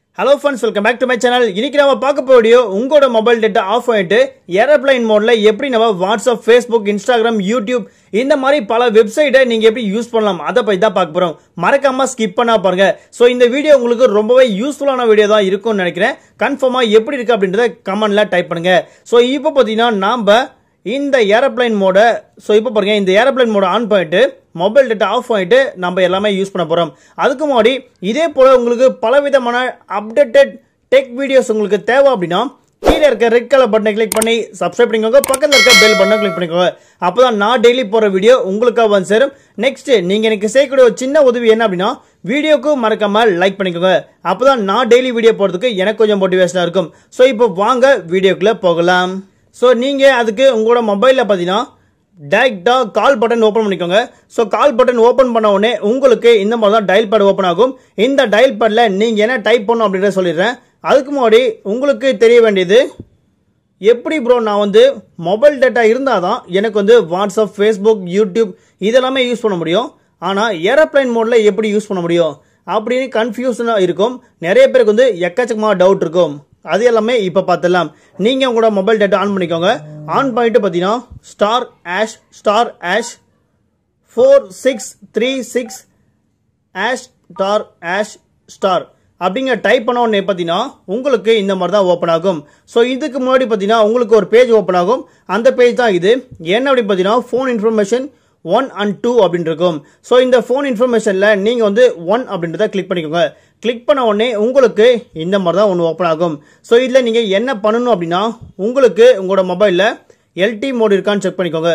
hello friends welcome back to my channel இன்னைக்கு நம்ம பார்க்க போகிற வீடியோ உங்களோட மொபைல் டேட்டா ஆஃப் ஆயிட்டு ஏரோப்ளைன் மோட்ல எப்படி நம்ம வாட்ஸ்அப் ஃபேஸ்புக் இன்ஸ்டாகிராம் யூடியூப் இந்த மாதிரி பல வெப்சைட்டை நீங்க எப்படி யூஸ் பண்ணலாம் அதை பத்தி தான் பார்க்க போறோம் மறக்காம ஸ்கிப் பண்ணா பாருங்க ஸோ இந்த வீடியோ உங்களுக்கு ரொம்பவே யூஸ்ஃபுல்லான வீடியோ தான் இருக்கும்னு நினைக்கிறேன் கன்ஃபார்மா எப்படி இருக்கு அப்படின்றத கமெண்ட்ல டைப் பண்ணுங்க ஸோ இப்போ பார்த்தீங்கன்னா நாம இந்த ஏரோப்ளைன் மோட ஸோ இப்போ பாருங்க இந்த ஏரோப்ளைன் மோட ஆன் பண்ணிட்டு மொபைல் டேட்டா ஆஃப் பண்ணிட்டு நம்ம எல்லாமே யூஸ் பண்ண போகிறோம் அதுக்கு முன்னாடி இதே போல் உங்களுக்கு பலவிதமான அப்டேட்டட் டெக் வீடியோஸ் உங்களுக்கு தேவை அப்படின்னா கீழே இருக்க ரெட் கலர் பட்டனை கிளிக் பண்ணி சப்ஸ்கிரைப் பண்ணிக்கோங்க பக்கத்தில் இருக்க பெல் பட்டனை கிளிக் பண்ணிக்கோங்க அப்போ தான் நான் டெய்லி போகிற வீடியோ உங்களுக்காக வந்து சேரும் நெக்ஸ்ட் நீங்கள் எனக்கு செய்யக்கூடிய ஒரு சின்ன உதவி என்ன அப்படின்னா வீடியோக்கு மறக்காம லைக் பண்ணிக்கோங்க அப்போ தான் நான் டெய்லி வீடியோ போகிறதுக்கு எனக்கு கொஞ்சம் மோட்டிவேஷனாக இருக்கும் ஸோ இப்போ வாங்க வீடியோக்குள்ளே போகலாம் ஸோ நீங்கள் அதுக்கு உங்களோட மொபைலில் பார்த்தீங்கன்னா டேரெக்டாக கால் பட்டன் ஓப்பன் பண்ணிக்கோங்க ஸோ கால் பட்டன் ஓப்பன் பண்ண உடனே உங்களுக்கு இந்த மாதிரி தான் டயல் பேட் ஓப்பன் ஆகும் இந்த டயல் பேடில் நீங்கள் என்ன டைப் பண்ணணும் அப்படின்றத சொல்லிடுறேன் அதுக்கு முன்னாடி உங்களுக்கு தெரிய வேண்டியது எப்படி ப்ரோ நான் வந்து மொபைல் டேட்டா இருந்தால் தான் எனக்கு வந்து வாட்ஸ்அப் ஃபேஸ்புக் யூடியூப் இதெல்லாமே யூஸ் பண்ண முடியும் ஆனால் ஏரோப்ளைன் மோடில் எப்படி யூஸ் பண்ண முடியும் அப்படின்னு கன்ஃபியூஷனாக இருக்கும் நிறைய பேருக்கு வந்து எக்கச்சக்கமாக டவுட் இருக்கும் அது எல்லாமே இப்போ பார்த்துடலாம் நீங்கள் உங்களோட மொபைல் டேட்டா ஆன் பண்ணிக்கோங்க ஆன் பண்ணிட்டு பார்த்தீங்கன்னா star hash star hash four six three six hash star hash star அப்படிங்கிற டைப் பண்ண உடனே பார்த்தீங்கன்னா உங்களுக்கு இந்த மாதிரி தான் ஓப்பன் ஆகும் ஸோ இதுக்கு முன்னாடி பார்த்தீங்கன்னா உங்களுக்கு ஒரு பேஜ் ஓப்பன் ஆகும் அந்த பேஜ் தான் இது என்ன அப்படின்னு பார்த்தீங்கன்னா phone information one and two அப்படின்னு இருக்கும் ஸோ இந்த ஃபோன் இன்ஃபர்மேஷனில் நீங்கள் வந்து ஒன் அப்படின்றத கிளிக் பண்ணிக்கோங்க கிளிக் பண்ண உடனே உங்களுக்கு இந்த மாதிரி தான் ஒன்று ஓப்பன் ஆகும் ஸோ இதில் நீங்கள் என்ன பண்ணணும் அப்படின்னா உங்களுக்கு உங்களோட மொபைலில் எல்டி மோட் இருக்கான்னு செக் பண்ணிக்கோங்க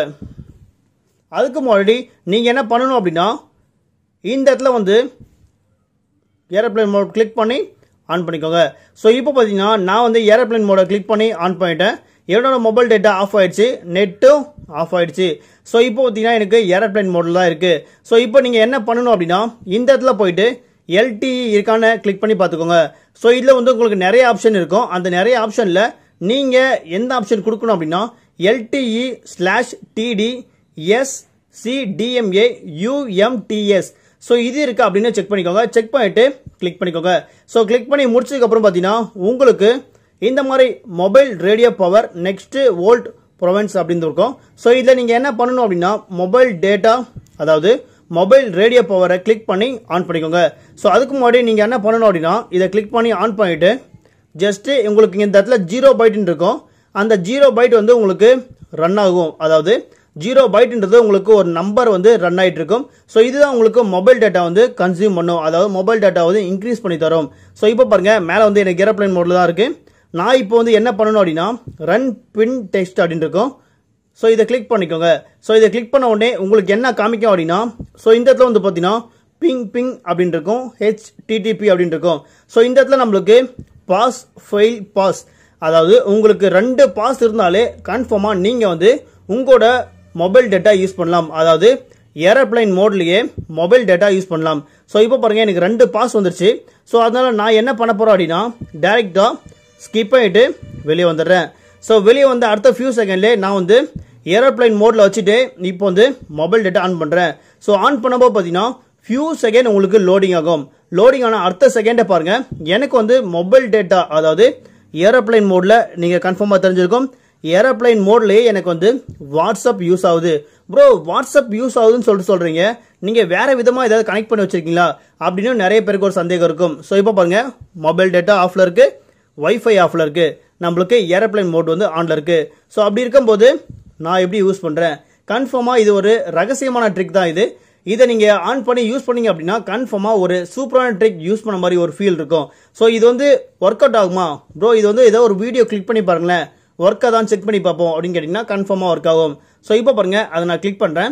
அதுக்கு முன்னாடி நீங்கள் என்ன பண்ணணும் அப்படின்னா இந்த இடத்துல வந்து ஏரோப்ளைன் மோட் கிளிக் பண்ணி ஆன் பண்ணிக்கோங்க ஸோ இப்போ பார்த்தீங்கன்னா நான் வந்து ஏரோப்ளைன் மோடை கிளிக் பண்ணி ஆன் பண்ணிட்டேன் என்னோட மொபைல் டேட்டா ஆஃப் ஆயிடுச்சு நெட்டும் ஆஃப் ஆயிடுச்சு ஸோ இப்போ பார்த்தீங்கன்னா எனக்கு ஏரோப்ளைன் மோடில் தான் இருக்குது ஸோ இப்போ நீங்கள் என்ன பண்ணணும் அப்படின்னா இந்த இடத்துல போயிட்டு எல்டிஇ இருக்கான்னு கிளிக் பண்ணி பார்த்துக்கோங்க ஸோ இதில் வந்து உங்களுக்கு நிறைய ஆப்ஷன் இருக்கும் அந்த நிறைய ஆப்ஷனில் நீங்கள் எந்த ஆப்ஷன் கொடுக்கணும் அப்படின்னா LTE slash TD S CDMA UMTS so இது இருக்கு அப்படின்னு செக் பண்ணிக்கோங்க செக் பண்ணிட்டு கிளிக் பண்ணிக்கோங்க ஸோ கிளிக் பண்ணி முடிச்சதுக்கப்புறம் பார்த்தீங்கன்னா உங்களுக்கு இந்த மாதிரி mobile radio power next world provinces அப்படின்னு இருக்கும் ஸோ இதில் நீங்கள் என்ன பண்ணணும் அப்படின்னா மொபைல் டேட்டா அதாவது மொபைல் ரேடியோ பவரை கிளிக் பண்ணி ஆன் பண்ணிக்கோங்க ஸோ அதுக்கு முன்னாடி நீங்கள் என்ன பண்ணணும் அப்படின்னா இதை கிளிக் பண்ணி ஆன் பண்ணிவிட்டு ஜஸ்ட்டு உங்களுக்கு இந்த இடத்துல ஜீரோ பைட்டுன்னு இருக்கும் அந்த ஜீரோ பைட் வந்து உங்களுக்கு ரன் ஆகும் அதாவது ஜீரோ பைட்ன்றது உங்களுக்கு ஒரு நம்பர் வந்து ரன் ஆகிட்டு இருக்கும் ஸோ இதுதான் உங்களுக்கு மொபைல் டேட்டா வந்து கன்சியூம் பண்ணும் அதாவது மொபைல் டேட்டா வந்து இன்க்ரீஸ் பண்ணி தரும் ஸோ இப்போ பாருங்க மேலே வந்து எனக்கு ஏரோப்ளைன் மோடில் தான் இருக்குது நான் இப்போ வந்து என்ன பண்ணணும் அப்படின்னா ரன் பின் டெக்ஸ்ட் அப்படின்னு இருக்கும் ஸோ இதை கிளிக் பண்ணிக்கோங்க ஸோ இதை கிளிக் பண்ண உடனே உங்களுக்கு என்ன காமிக்கும் அப்படின்னா ஸோ இந்த இடத்துல வந்து பார்த்தீங்கன்னா பிங் பிங் அப்படின்னு இருக்கும் ஹெச்டிடிபி அப்படின்னு இருக்கும் ஸோ இந்த இடத்துல நம்மளுக்கு பாஸ் ஃபெயில் பாஸ் அதாவது உங்களுக்கு ரெண்டு பாஸ் இருந்தாலே கன்ஃபார்மாக நீங்கள் வந்து உங்களோட மொபைல் டேட்டா யூஸ் பண்ணலாம் அதாவது ஏரோப்ளைன் மோட்லேயே மொபைல் டேட்டா யூஸ் பண்ணலாம் ஸோ இப்போ பாருங்கள் எனக்கு ரெண்டு பாஸ் வந்துருச்சு ஸோ அதனால் நான் என்ன பண்ண போகிறேன் அப்படின்னா டேரெக்டாக ஸ்கிப் பண்ணிட்டு வெளியே வந்துடுறேன் ஸோ வெளியே வந்து அடுத்த ஃபியூ செகண்ட்லேயே நான் வந்து ஏரோப்ளைன் மோடில் வச்சுட்டு இப்போ வந்து மொபைல் டேட்டா ஆன் பண்ணுறேன் ஸோ ஆன் பண்ணும்போது பார்த்தீங்கன்னா ஃபியூ செகண்ட் உங்களுக்கு லோடிங் ஆகும் லோடிங் ஆன அடுத்த செகண்டை பாருங்கள் எனக்கு வந்து மொபைல் டேட்டா அதாவது ஏரோப்ளைன் மோடில் நீங்கள் கன்ஃபார்மாக தெரிஞ்சிருக்கும் ஏரோப்ளைன் மோட்லேயே எனக்கு வந்து வாட்ஸ்அப் யூஸ் ஆகுது ப்ரோ வாட்ஸ்அப் யூஸ் ஆகுதுன்னு சொல்லிட்டு சொல்கிறீங்க நீங்கள் வேறு விதமாக ஏதாவது கனெக்ட் பண்ணி வச்சிருக்கீங்களா அப்படின்னு நிறைய பேருக்கு ஒரு சந்தேகம் இருக்கும் ஸோ இப்போ பாருங்கள் மொபைல் டேட்டா ஆஃபில் இருக்குது வைஃபை ஆஃபில் இருக்குது நம்மளுக்கு ஏரோப்ளைன் மோட் வந்து ஆனில் இருக்குது ஸோ அப்படி இருக்கும்போது நான் எப்படி யூஸ் பண்ணுறேன் கன்ஃபார்மாக இது ஒரு ரகசியமான ட்ரிக் தான் இது இதை நீங்கள் ஆன் பண்ணி யூஸ் பண்ணீங்க அப்படின்னா கன்ஃபார்மாக ஒரு சூப்பரான ட்ரிக் யூஸ் பண்ண மாதிரி ஒரு ஃபீல் இருக்கும் ஸோ இது வந்து ஒர்க் அவுட் ஆகுமா ப்ரோ இது வந்து ஏதோ ஒரு வீடியோ கிளிக் பண்ணி பாருங்களேன் ஒர்க்கை தான் செக் பண்ணி பார்ப்போம் அப்படின்னு கேட்டிங்கன்னா கன்ஃபார்மாக ஒர்க் ஆகும் ஸோ இப்போ பாருங்கள் அதை நான் கிளிக் பண்ணுறேன்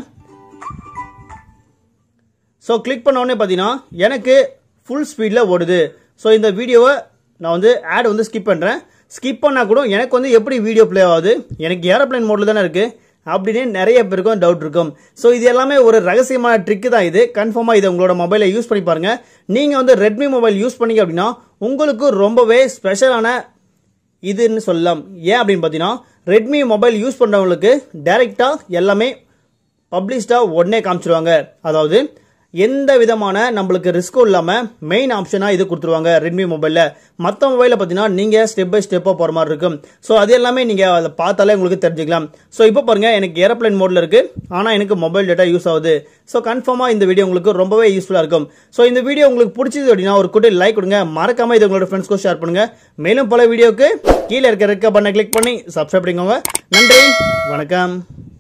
ஸோ கிளிக் பண்ண உடனே பார்த்தீங்கன்னா எனக்கு ஃபுல் ஸ்பீடில் ஓடுது ஸோ இந்த வீடியோவை நான் வந்து ஆட் வந்து ஸ்கிப் பண்ணுறேன் ஸ்கிப் பண்ணால் கூட எனக்கு வந்து எப்படி வீடியோ ப்ளே ஆகுது எனக்கு ஏரோப்ளைன் மோடில் தானே இருக்குது அப்படின்னு நிறைய பேருக்கும் டவுட் இருக்கும் ஸோ இது எல்லாமே ஒரு ரகசியமான ட்ரிக்கு தான் இது கன்ஃபார்மாக இதை உங்களோட மொபைலை யூஸ் பண்ணி பாருங்கள் நீங்கள் வந்து ரெட்மி மொபைல் யூஸ் பண்ணீங்க அப்படின்னா உங்களுக்கு ரொம்பவே ஸ்பெஷலான இதுன்னு சொல்லலாம் ஏன் அப்படின்னு பார்த்தீங்கன்னா ரெட்மி மொபைல் யூஸ் பண்ணுறவங்களுக்கு டைரெக்டாக எல்லாமே பப்ளிஷ்டாக உடனே காமிச்சிருவாங்க அதாவது எந்த விதமான நம்மளுக்கு ரிஸ்க்கும் இல்லாமல் மெயின் ஆப்ஷனாக இது கொடுத்துருவாங்க ரெட்மி மொபைலில் மற்ற மொபைலில் பார்த்தீங்கன்னா நீங்கள் ஸ்டெப் பை ஸ்டெப்பாக போகிற மாதிரி இருக்கும் ஸோ அது எல்லாமே நீங்கள் அதை பார்த்தாலே உங்களுக்கு தெரிஞ்சுக்கலாம் ஸோ இப்போ பாருங்கள் எனக்கு ஏரோப்ளைன் மோடில் இருக்குது ஆனால் எனக்கு மொபைல் டேட்டா யூஸ் ஆகுது ஸோ கன்ஃபார்மாக இந்த வீடியோ உங்களுக்கு ரொம்பவே யூஸ்ஃபுல்லாக இருக்கும் ஸோ இந்த வீடியோ உங்களுக்கு பிடிச்சது அப்படின்னா ஒரு குட்டி லைக் கொடுங்க மறக்காம இது உங்களோட ஃப்ரெண்ட்ஸ்க்கும் ஷேர் பண்ணுங்க மேலும் பல வீடியோக்கு கீழே இருக்க ரெக்க பண்ண கிளிக் பண்ணி சப்ஸ்கிரைப் பண்ணிக்கோங்க நன்றி வணக்கம்